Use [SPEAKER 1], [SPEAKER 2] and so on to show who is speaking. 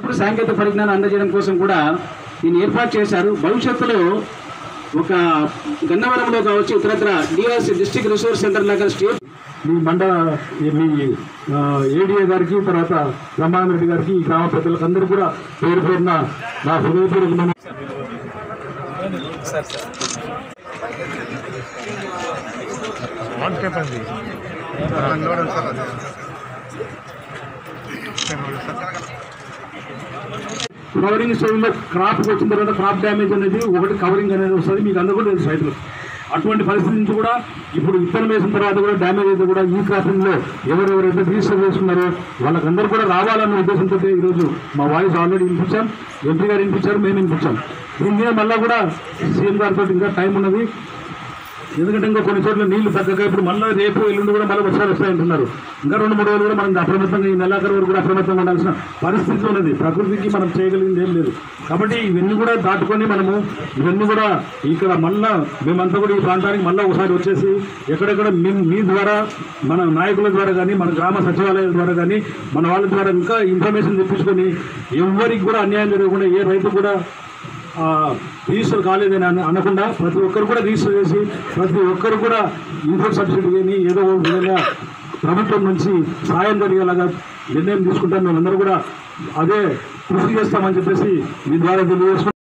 [SPEAKER 1] ఇప్పుడు సాంకేతిక పరిజ్ఞానం అందజేయడం కోసం కూడా దీన్ని ఏర్పాటు చేశారు భవిష్యత్తులో ఒక గన్నవరంలో కావచ్చు ఇతరత్ర డిఆర్స్ డిస్ట్రిక్ట్ రిసోర్స్ సెంటర్ లాగా స్టేట్
[SPEAKER 2] మీ మండ మీ ఏడీఏ గారికి తర్వాత బ్రహ్మారెడ్డి గారికి ఈ గ్రామ ప్రజలకు అందరూ కూడా పేరు పేరున నా హృదయపూర్వక నమస్కారం. కవరింగ్ స్టేజ్లో క్రాప్ వచ్చిన తర్వాత క్రాప్ డ్యామేజ్ అనేది ఒకటి కవరింగ్ అనేది వస్తుంది మీకు అందరూ కూడా తెలుసు రైతులు అటువంటి పరిస్థితి నుంచి కూడా ఇప్పుడు విత్తనం వేసిన తర్వాత కూడా డ్యామేజ్ అయితే కూడా ఈ క్రాపింగ్లో ఎవరెవరైతే రిజిస్టర్ చేసుకున్నారో వాళ్ళకందరూ కూడా రావాలన్న ఉద్దేశంతో ఈరోజు మా వాయిస్ ఆల్రెడీ వినిపించాం ఎంపీ గారు వినిపించారు మేము వినిపించాం దీని మీద మళ్ళీ కూడా సీఎం గారితో ఇంకా టైం ఉన్నది ఎందుకంటే ఇంకా కొన్ని చోట్ల నీళ్లు తగ్గక ఇప్పుడు మళ్ళీ రేపు ఎల్లుండి కూడా మళ్ళీ వర్షాలు వస్తాయంటున్నారు ఇంకా రెండు మూడు రోజులు కూడా మనం అప్రమత్తంగా ఈ నెలాఖరు వరకు కూడా అప్రమత్తంగా ఉండాల్సిన పరిస్థితి ఉన్నది ప్రకృతికి మనం చేయగలిగింది ఏం లేదు కాబట్టి ఇవన్నీ కూడా దాటుకొని మనము ఇవన్నీ కూడా ఇక్కడ మళ్ళా మేమంతా కూడా ఈ ప్రాంతానికి మళ్ళీ ఒకసారి వచ్చేసి ఎక్కడెక్కడ మీ మీ ద్వారా మన నాయకుల ద్వారా కానీ మన గ్రామ సచివాలయాల ద్వారా కానీ మన వాళ్ళ ద్వారా ఇంకా ఇన్ఫర్మేషన్ తెప్పించుకొని ఎవరికి కూడా అన్యాయం జరగకుండా ఏ రైతు కూడా ఆ, రిజిస్టర్ కాలేదని అన- అనకుండా ప్రతి ఒక్కరు కూడా రిజిస్టర్ చేసి ప్రతి ఒక్కరు కూడా ఇన్పుట్ సబ్సిడీ కానీ ఏదో ఒక విధంగా ప్రభుత్వం నుంచి సాయం జరిగేలాగా నిర్ణయం తీసుకుంటాం మేమందరూ కూడా అదే కృషి చేస్తామని చెప్పేసి మీ ద్వారా తెలియజేసుకుంటాం